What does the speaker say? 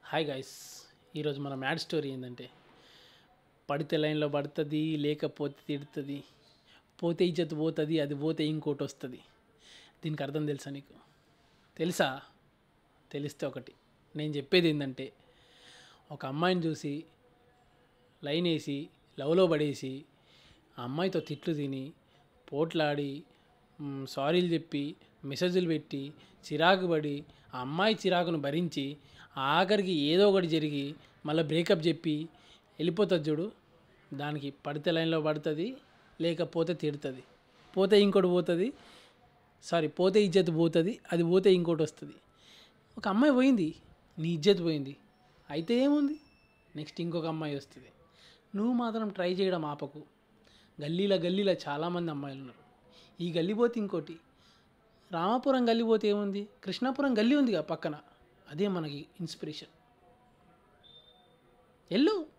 hi guys ఈరోజు మన mad story ఏంటంటే పడితే లైన్లో పడుతుంది లేకపోతే తిడుతుంది పోతే ఇజ్జత్ పోతుంది అది పోతే ఇంకోటి వస్తుంది దీనికి అర్థం తెలుసా నీకు తెలుసా తెలిస్తే ఒకటి నేను చెప్పేది ఏంటంటే ఒక అమ్మాయిని చూసి లైన్ వేసి లవ్లో పడేసి ఆ అమ్మాయితో తిట్లు తిని పోట్లాడి మ్, సారీలు చెప్పి మెసేజ్లు పెట్టి చిరాకు పడి ఆ అమ్మాయి చిరాకును భరించి ఆఖరికి ఏదో ఒకటి జరిగి మళ్ళీ బ్రేకప్ చెప్పి వెళ్ళిపోతుంది చూడు దానికి పడితే లైన్లో పడుతుంది లేకపోతే తిడుతుంది పోతే ఇంకోటి పోతుంది సారీ పోతే ఇజ్జత్ పోతుంది అది పోతే ఇంకోటి వస్తుంది ఒక అమ్మాయి పోయింది నీ ఇజ్జత్ పోయింది అయితే ఏముంది నెక్స్ట్ ఇంకొక అమ్మాయి వస్తుంది నువ్వు మాత్రం ట్రై చేయడం ఆపకు గల్లీల గల్లీలో చాలామంది అమ్మాయిలు ఉన్నారు ఈ గల్లీ పోతే ఇంకోటి రామాపురం గల్లీ పోతే ఏముంది కృష్ణాపురం గల్లీ ఉందిగా పక్కన అదే మనకి ఇన్స్పిరేషన్ వెళ్ళు